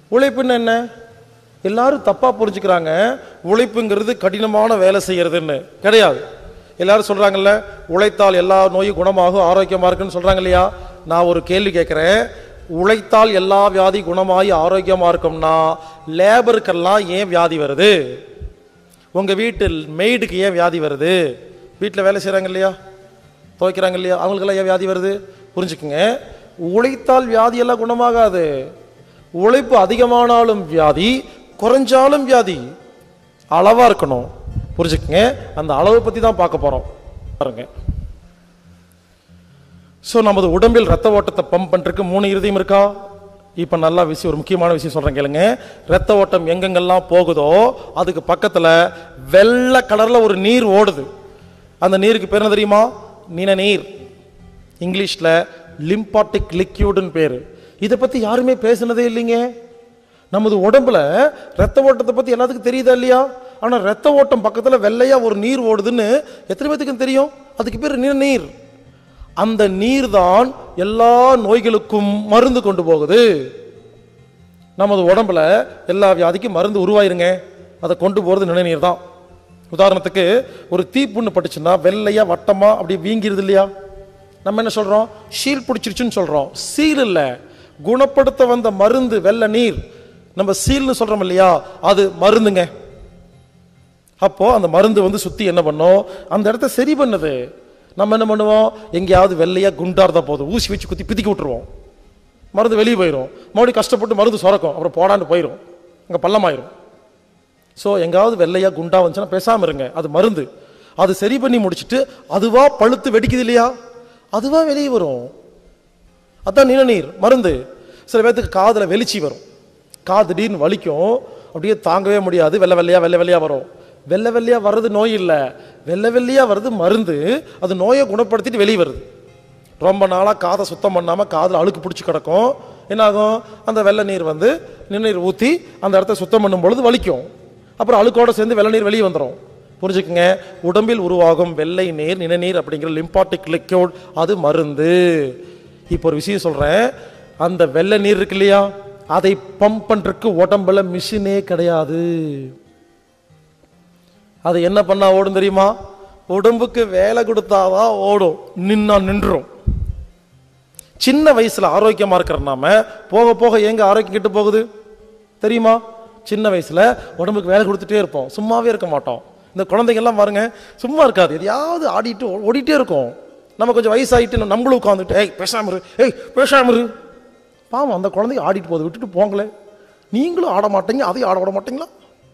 உழைப்புன்னு என்ன எல்லாரும் தப்பா புரிஞ்சுக்கிறாங்க உழைப்புங்கிறது கடினமான வேலை செய்யறதுன்னு கிடையாது எல்லாரும் சொல்றாங்கல்ல உழைத்தால் எல்லா நோயும் குணமாகும் ஆரோக்கியமா இருக்குன்னு சொல்றாங்க இல்லையா நான் ஒரு கேள்வி கேட்கிறேன் உழைத்தால் எல்லா வியாதி குணமாகி ஆரோக்கியமா இருக்கும்னா லேபருக்கெல்லாம் ஏன் வியாதி வருது உங்க வீட்டில் மெய்டுக்கு ஏன் வியாதி வருது வீட்டில் வேலை செய்றாங்க இல்லையா துவைக்கிறாங்க இல்லையா அவங்களுக்கெல்லாம் ஏன் வியாதி வருது புரிஞ்சுக்குங்க உழைத்தால் வியாதி எல்லாம் குணமாகாது உழைப்பு அதிகமானாலும் வியாதி குறைஞ்சாலும் வியாதி அளவா இருக்கணும் புரிஞ்சுக்குங்க அந்த அளவை பத்தி தான் பார்க்க போறோம் பாருங்க ஸோ நமது உடம்பில் ரத்த ஓட்டத்தை பம்ப் பண்றதுக்கு மூணு இருதயம் இருக்கா இப்போ நல்லா விஷயம் ஒரு முக்கியமான விஷயம் சொல்றேன் கேளுங்க ரத்த ஓட்டம் எங்கெங்கெல்லாம் போகுதோ அதுக்கு பக்கத்துல வெள்ளை கலர்ல ஒரு நீர் ஓடுது அந்த நீருக்கு பேர் என்ன தெரியுமா நீன நீர் இங்கிலீஷ்ல லிம்பாட்டிக் லிக்யூடுன்னு பேரு இதை பத்தி யாருமே பேசுனதே இல்லைங்க நமது உடம்புல ரத்த ஓட்டத்தை பத்தி எல்லாத்துக்கும் தெரியுதா இல்லையா ஆனா ரத்த ஓட்டம் பக்கத்துல வெள்ளையா ஒரு நீர் ஓடுதுன்னு எத்தனை பேத்துக்கு தெரியும் அதுக்கு பேர் நீர் நீர் அந்த நீர் தான் எல்லா நோய்களுக்கும் மருந்து கொண்டு போகுது நமது உடம்புல எல்லா வியாதிக்கும் மருந்து உருவாயிருங்க அதை கொண்டு போறது நிணநீர் தான் உதாரணத்துக்கு ஒரு தீப்புண்ணு பட்டுச்சுன்னா வெள்ளையா வட்டமா அப்படி வீங்கிருது இல்லையா நம்ம என்ன சொல்றோம் ஷீல் பிடிச்சிருச்சுன்னு சொல்றோம் சீல் இல்ல குணப்படுத்த வந்த மருந்து வெள்ளை நீர் நம்ம சீல்னு சொல்றோம் இல்லையா அது மருந்துங்க அப்போ அந்த மருந்து வந்து சுத்தி என்ன பண்ணும் அந்த இடத்த சரி பண்ணுது நம்ம என்ன பண்ணுவோம் எங்கேயாவது வெள்ளையா குண்டா இருந்தா போதும் ஊசி வச்சு குத்தி பிதிக்கி விட்டுருவோம் மருந்து வெளியே போயிடும் மறுபடியும் கஷ்டப்பட்டு மருந்து சுரக்கும் அப்புறம் போடான்னு போயிடும் அங்கே பள்ளமாயிரும் ஸோ எங்காவது வெள்ளையா குண்டா வந்துச்சுன்னா பேசாம இருங்க அது மருந்து அது சரி பண்ணி முடிச்சிட்டு அதுவா பழுத்து வெடிக்குது இல்லையா அதுவா வெளியே வரும் அதான் நீர் மருந்து சில பேர்த்துக்கு காதுல வெளிச்சி வரும் காது திடீர்னு வலிக்கும் அப்படியே தாங்கவே முடியாது வெள்ளை வெள்ளையா வெள்ளை வெள்ளையா வரும் வெள்ளை வெள்ளையா வர்றது நோய் இல்லை வெள்ளை வெள்ளையா வர்றது மருந்து அது நோயை குணப்படுத்திட்டு வெளியே வருது ரொம்ப நாளாக காதை சுத்தம் பண்ணாமல் காதில் அழுக்கு பிடிச்சி கிடக்கும் என்னாகும் அந்த வெள்ளை நீர் வந்து நிணநீர் ஊற்றி அந்த இடத்த சுத்தம் பண்ணும் பொழுது வலிக்கும் அப்புறம் அழுக்கோட சேர்ந்து வெள்ளை நீர் வெளியே வந்துடும் புரிஞ்சுக்குங்க உடம்பில் உருவாகும் வெள்ளை நீர் நிணநீர் அப்படிங்கிற லிம்பாட்டிக் லிக்யூட் அது மருந்து இப்போ ஒரு விஷயம் சொல்கிறேன் அந்த வெள்ளை நீர் இருக்கு இல்லையா அதை பம்ப் பண்ணுறதுக்கு உடம்புல மிஷினே கிடையாது அது என்ன பண்ணா ஓடும் தெரியுமா உடம்புக்கு வேலை கொடுத்தாதான் ஓடும் நின்னா நின்றும் சின்ன வயசுல ஆரோக்கியமா இருக்கிற நாம போக போக எங்க ஆரோக்கியம் கெட்டு போகுது தெரியுமா சின்ன வயசுல உடம்புக்கு வேலை கொடுத்துட்டே இருப்போம் சும்மாவே இருக்க மாட்டோம் இந்த குழந்தைங்க எல்லாம் பாருங்க சும்மா இருக்காது எதையாவது ஆடிட்டு ஓ- ஓடிட்டே இருக்கும் நம்ம கொஞ்சம் வயசாயிட்டு நம்மளும் உட்காந்துட்டு ஏய் பேசாம இரு ஏய் பேசாம இரு பாவம் அந்த குழந்தைங்க ஆடிட்டு போகுது விட்டுட்டு போங்களே நீங்களும் ஆட மாட்டீங்க அதையும் ஆட விட மாட்டீங்களா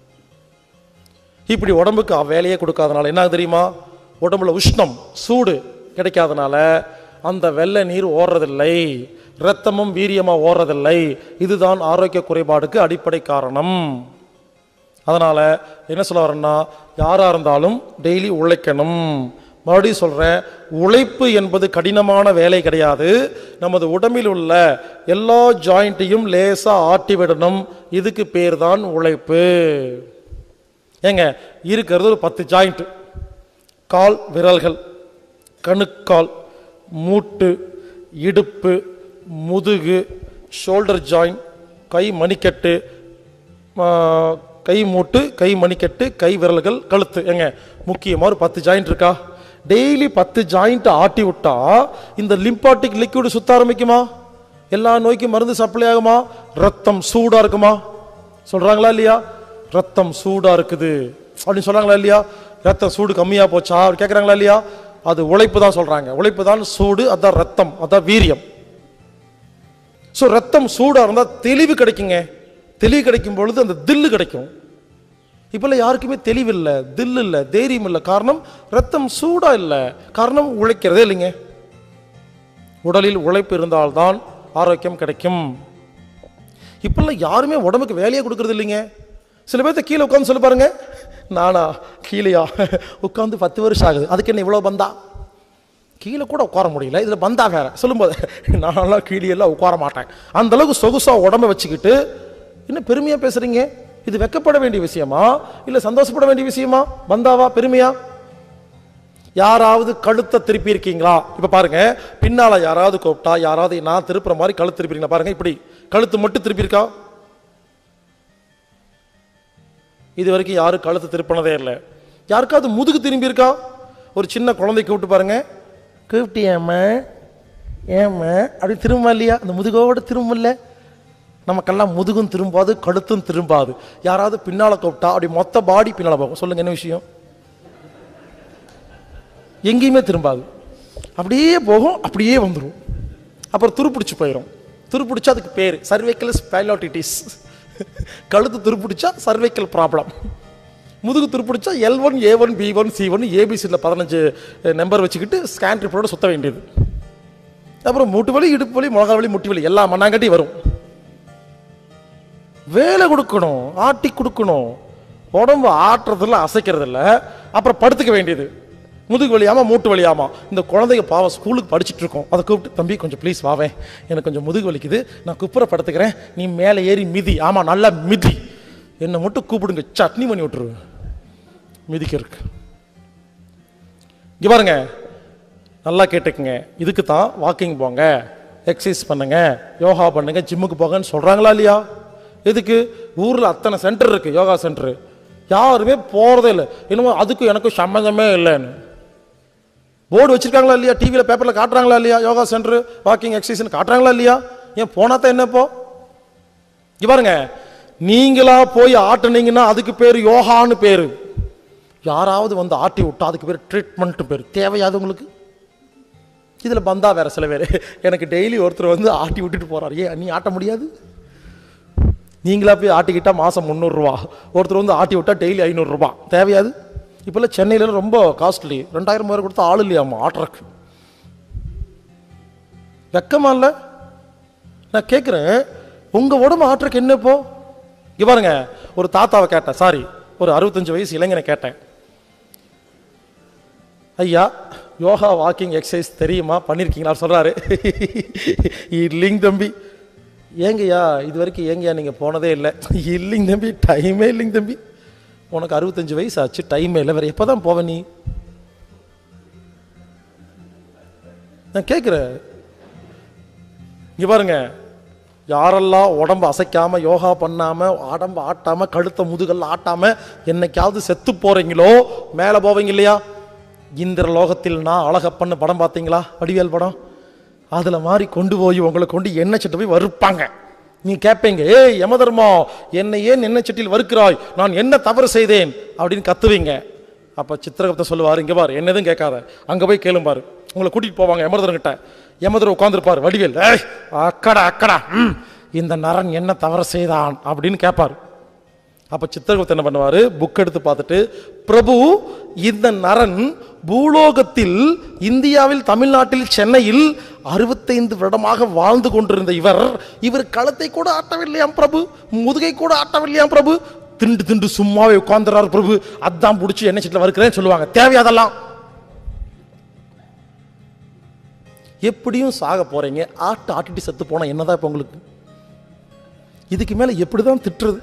இப்படி உடம்புக்கு அவ வேலையே கொடுக்காதனால என்ன ஆகுது தெரியுமா உடம்புல உஷ்ணம் சூடு கிடைக்காதனால அந்த வெள்ளை நீர் ஓடுறதில்லை இரத்தமும் வீரியமா ஓடுறதில்லை இதுதான் ஆரோக்கிய குறைபாடுக்கு அடிப்படை காரணம் அதனால என்ன சொல்ல வரேன்னா யாரா இருந்தாலும் டெய்லி உழைக்கணும் மறுபடியும் சொல்றேன் உழைப்பு என்பது கடினமான வேலை கிடையாது நமது உடம்பில் உள்ள எல்லா ஜாயிண்ட்டையும் லேசா ஆட்டி விடணும் இதுக்கு பேர் தான் உழைப்பு ஏங்க இருக்கிறது ஒரு பத்து ஜாயிண்ட் கால் விரல்கள் கணுக்கால் மூட்டு இடுப்பு முதுகு ஷோல்டர் ஜாயிண்ட் கை மணிக்கட்டு ஆ, கை மூட்டு கை மணிக்கட்டு கை விரல்கள் கழுத்து ஏங்க முக்கியமாக ஒரு பத்து ஜாயிண்ட் இருக்கா டெய்லி பத்து ஜாயிண்ட் ஆட்டி விட்டா இந்த லிம்பாட்டிக் லிக்விட் சுத்த ஆரம்பிக்குமா எல்லா நோய்க்கும் மருந்து சப்ளை ஆகுமா ரத்தம் சூடா இருக்குமா சொல்றாங்களா இல்லையா ரத்தம் சூடா இருக்குது அப்படின்னு சொல்றாங்களா இல்லையா ரத்தம் சூடு கம்மியா போச்சா அப்படி கேட்கறாங்களா இல்லையா அது உழைப்பு தான் சொல்றாங்க உழைப்பு தான் சூடு அதான் ரத்தம் அதான் வீரியம் ஸோ ரத்தம் சூடா இருந்தா தெளிவு கிடைக்குங்க தெளிவு கிடைக்கும் பொழுது அந்த தில்லு கிடைக்கும் இப்பெல்லாம் யாருக்குமே தெளிவு இல்லை தில் இல்லை தைரியம் இல்லை காரணம் ரத்தம் சூடா இல்லை காரணம் உழைக்கிறதே இல்லைங்க உடலில் உழைப்பு இருந்தால்தான் ஆரோக்கியம் கிடைக்கும் இப்பெல்லாம் யாருமே உடம்புக்கு வேலையே கொடுக்கறது இல்லைங்க சில பேர்த்த கீழே உட்காந்து சொல்லி பாருங்க நானா கீழேயா உட்காந்து பத்து வருஷம் ஆகுது அதுக்கு என்ன இவ்வளோ பந்தா கீழே கூட உட்கார முடியல இதுல பந்தா வேற சொல்லும்போது நான்லாம் கீழே எல்லாம் உட்கார மாட்டேன் அந்த அளவுக்கு சொகுசா உடம்ப வச்சுக்கிட்டு என்ன பெருமையா பேசுறீங்க இது வெக்கப்பட வேண்டிய விஷயமா இல்ல சந்தோஷப்பட வேண்டிய விஷயமா பந்தாவா பெருமையா யாராவது கழுத்தை திருப்பி இருக்கீங்களா இப்ப பாருங்க பின்னால யாராவது கூப்பிட்டா யாராவது நான் திருப்புற மாதிரி கழுத்து திருப்பிருக்கீங்களா பாருங்க இப்படி கழுத்து மட்டும் திருப்பி இருக்கா இது வரைக்கும் யாரும் கழுத்து திருப்பினதே இல்லை யாருக்காவது முதுகு திரும்பி இருக்கா ஒரு சின்ன குழந்தை கூப்பிட்டு பாருங்க கூப்பிட்டியாம்மா ஏம்மா அப்படி திரும்ப இல்லையா அந்த முதுகோட திரும்பல நமக்கெல்லாம் முதுகும் திரும்பாது கழுத்தும் திரும்பாது யாராவது பின்னால கூப்பிட்டா அப்படி மொத்த பாடி பின்னால போகும் சொல்லுங்க என்ன விஷயம் எங்கேயுமே திரும்பாது அப்படியே போகும் அப்படியே வந்துடும் அப்புறம் துருப்பிடிச்சு போயிடும் துருப்பிடிச்சா அதுக்கு பேர் சர்வைக்கல் ஸ்பைலோட்டிட்டிஸ் கழுத்து துருப்பிடிச்சா சர்வைக்கல் ப்ராப்ளம் முதுகு துருப்பிடிச்சா L one A one B one C one ஏபிசியில் பதினஞ்சு நம்பர் வச்சுக்கிட்டு ஸ்கேன் ரிப்போர்ட்டோட சுத்த வேண்டியது அப்புறம் மூட்டு வலி இடுப்பு வலி முழங்கா வலி முட்டி வலி எல்லா மண்ணாங்கட்டி வரும் வேலை கொடுக்கணும் ஆட்டி கொடுக்கணும் உடம்பு ஆட்டுறதில்ல அசைக்கிறதில்ல அப்புறம் படுத்துக்க வேண்டியது முதுகு வலியாமா மூட்டு வலியாமா இந்த குழந்தைங்க பாவம் ஸ்கூலுக்கு படிச்சுட்டு இருக்கோம் அதை கூப்பிட்டு தம்பி கொஞ்சம் ப்ளீஸ் வாவேன் எனக்கு கொஞ்சம் முதுகு வலிக்குது நான் குப்புற படுத்துக்கிறேன் நீ மேலே ஏறி மிதி ஆமா நல்லா மிதி என்னை மட்டும் கூப்பிடுங்க சட்னி பண்ணி விட்டுருவேன் மிதிக்கிறதுக்கு இங்க பாருங்க நல்லா கேட்டுக்குங்க இதுக்கு தான் வாக்கிங் போங்க எக்ஸசைஸ் பண்ணுங்க யோகா பண்ணுங்க ஜிம்முக்கு போங்கன்னு சொல்றாங்களா இல்லையா எதுக்கு ஊர்ல அத்தனை சென்டர் இருக்கு யோகா சென்டர் யாருமே போறதே இல்லை என்னமோ அதுக்கும் எனக்கும் சம்மந்தமே இல்லைன்னு போர்டு வச்சிருக்காங்களா இல்லையா டிவியில் பேப்பரில் காட்டுறாங்களா இல்லையா யோகா சென்டர் வாக்கிங் எக்ஸசைஸ்னு காட்டுறாங்களா இல்லையா ஏன் போனா தான் என்ன இப்போ இங்க பாருங்க நீங்களா போய் ஆட்டுனீங்கன்னா அதுக்கு பேர் யோகான்னு பேரு யாராவது வந்து ஆட்டி விட்டா அதுக்கு பேர் ட்ரீட்மெண்ட் பேர் தேவையாது உங்களுக்கு இதில் பந்தா வேற சில பேர் எனக்கு டெய்லி ஒருத்தர் வந்து ஆட்டி விட்டுட்டு போறாரு ஏன் நீ ஆட்ட முடியாது நீங்களா போய் ஆட்டிக்கிட்டா மாதம் முந்நூறுரூவா ஒருத்தர் வந்து ஆட்டி விட்டா டெய்லி ஐநூறுரூபா தேவையாது இப்போல்லாம் சென்னையில ரொம்ப காஸ்ட்லி ரெண்டாயிரம் ரூபாய் கொடுத்தா ஆள் இல்லையாம்மா ஆட்டுறக்கு வெக்கமா இல்லை நான் கேட்குறேன் உங்க உடம்பு ஆட்டுறக்கு என்ன இப்போ இங்க பாருங்க ஒரு தாத்தாவை கேட்டேன் சாரி ஒரு அறுபத்தஞ்சு வயசு இளைஞனை கேட்டேன் ஐயா யோகா வாக்கிங் எக்ஸசைஸ் தெரியுமா பண்ணியிருக்கீங்களா சொல்றாரு இல்லைங்க தம்பி ஏங்கய்யா இது வரைக்கும் ஏங்கய்யா நீங்கள் போனதே இல்லை இல்லைங்க தம்பி டைமே இல்லைங்க தம்பி உனக்கு அறுபத்தஞ்சு வயசு ஆச்சு டைமே இல்லை வேற எப்போ தான் போவ நீ நான் கேட்குறேன் இங்க பாருங்க யாரெல்லாம் உடம்பு அசைக்காம யோகா பண்ணாம உடம்பு ஆட்டாம கழுத்த முதுகல்ல ஆட்டாம என்னைக்காவது செத்து போறீங்களோ மேல போவீங்க இல்லையா இந்திர லோகத்தில் நான் அழகப்பன்னு படம் பார்த்தீங்களா வடிவேல் படம் அதுல மாதிரி கொண்டு போய் உங்களை கொண்டு எண்ணெய் சட்டை போய் வறுப்பாங்க நீ கேட்பீங்க ஏய் யமதர்மா என்னை ஏன் எண்ணெய் சட்டியில் வறுக்கிறாய் நான் என்ன தவறு செய்தேன் அப்படின்னு கத்துவீங்க அப்ப சித்திரகுப்தன் சொல்லுவார் இங்க பாரு என்னதும் கேட்காத அங்க போய் கேளும் பாரு உங்களை கூட்டிட்டு போவாங்க யமதர்கிட்ட யமதர் உட்காந்துருப்பார் வடிவேல் ஏய் அக்கடா அக்கடா ம், இந்த நரன் என்ன தவறு செய்தான் அப்படின்னு கேட்பார் அப்ப சித்திரகுப்தன் என்ன பண்ணுவாரு புக் எடுத்து பார்த்துட்டு பிரபு இந்த நரன் பூலோகத்தில் இந்தியாவில் தமிழ்நாட்டில் சென்னையில் அறுபத்தைந்து வருடமாக வாழ்ந்து கொண்டிருந்த இவர் இவர் களத்தை கூட ஆட்டவில்லையாம் பிரபு முதுகை கூட ஆட்டவில்லையாம் பிரபு திண்டு திண்டு சும்மாவே உட்கார்ந்துறாரு பிரபு அதான் பிடிச்சி என்ன சீட்டில் வறுக்கிறேன்னு சொல்லுவாங்க தேவையாதெல்லாம் எப்படியும் சாக போறீங்க ஆட்டு ஆட்டிட்டு செத்து போனா என்னதான் இப்ப உங்களுக்கு இதுக்கு மேல எப்படிதான் திட்டுறது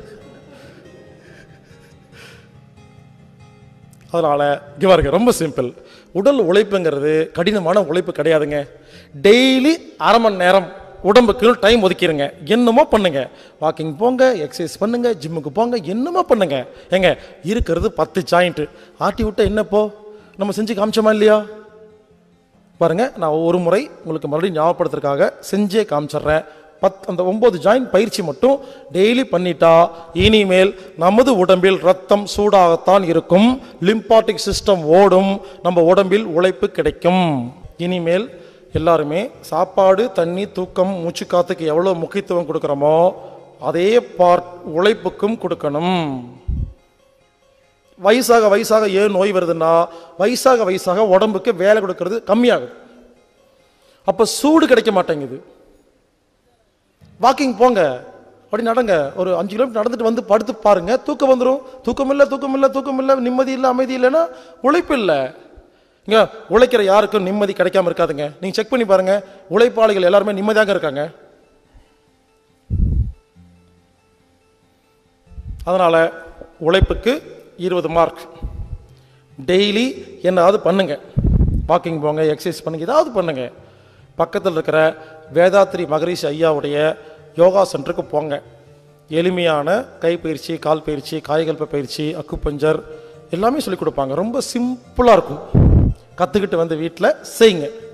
அதனால இங்க பாருங்க ரொம்ப சிம்பிள் உடல் உழைப்புங்கிறது கடினமான உழைப்பு கிடையாதுங்க டெய்லி அரை மணி நேரம் உடம்புக்கு டைம் ஒதுக்கிடுங்க என்னமோ பண்ணுங்க வாக்கிங் போங்க எக்ஸசைஸ் பண்ணுங்க ஜிம்முக்கு போங்க என்னமோ பண்ணுங்க ஏங்க இருக்கிறது பத்து ஜாயிண்ட் ஆட்டி விட்ட என்னப்போ நம்ம செஞ்சு காமிச்சோமா இல்லையா பாருங்க நான் ஒரு முறை உங்களுக்கு மறுபடியும் ஞாபகப்படுத்துறதுக்காக செஞ்சே காமிச்சிடுறேன் பத் அந்த ஒன்பது ஜாயிண்ட் பயிற்சி மட்டும் டெய்லி பண்ணிட்டா இனிமேல் நமது உடம்பில் ரத்தம் சூடாகத்தான் இருக்கும் லிம்பாட்டிக் சிஸ்டம் ஓடும் நம்ம உடம்பில் உழைப்பு கிடைக்கும் இனிமேல் எல்லாருமே சாப்பாடு தண்ணி தூக்கம் மூச்சு காத்துக்கு எவ்வளோ முக்கியத்துவம் கொடுக்குறோமோ அதே பார்ட் உழைப்புக்கும் கொடுக்கணும் வயசாக வயசாக ஏன் நோய் வருதுன்னா வயசாக வயசாக உடம்புக்கு வேலை கொடுக்கறது கம்மியாகுது அப்ப சூடு கிடைக்க மாட்டேங்குது வாக்கிங் போங்க அப்படி நடங்க ஒரு அஞ்சு கிலோமீட்டர் நடந்துட்டு வந்து படுத்து பாருங்க தூக்கம் வந்துடும் தூக்கம் இல்லை தூக்கம் இல்லை தூக்கம் இல்லை நிம்மதி இல்லை அமைதி இல்லைன்னா உழைப்பு இல்லை இங்க உழைக்கிற யாருக்கும் நிம்மதி கிடைக்காம இருக்காதுங்க நீங்க செக் பண்ணி பாருங்க உழைப்பாளிகள் எல்லாருமே நிம்மதியாக இருக்காங்க அதனால உழைப்புக்கு இருபது மார்க் டெய்லி என்னதாவது பண்ணுங்க வாக்கிங் போங்க எக்ஸசைஸ் பண்ணுங்க ஏதாவது பண்ணுங்க பக்கத்தில் இருக்கிற வேதாத்ரி மகரிஷி ஐயாவுடைய யோகா சென்டருக்கு போங்க எளிமையான கை பயிற்சி கால் பயிற்சி காய்கல்ப பயிற்சி அக்குப்பஞ்சர் எல்லாமே சொல்லிக் கொடுப்பாங்க ரொம்ப சிம்பிளாக இருக்கும் கற்றுக்கிட்டு வந்து வீட்டில் செய்யுங்க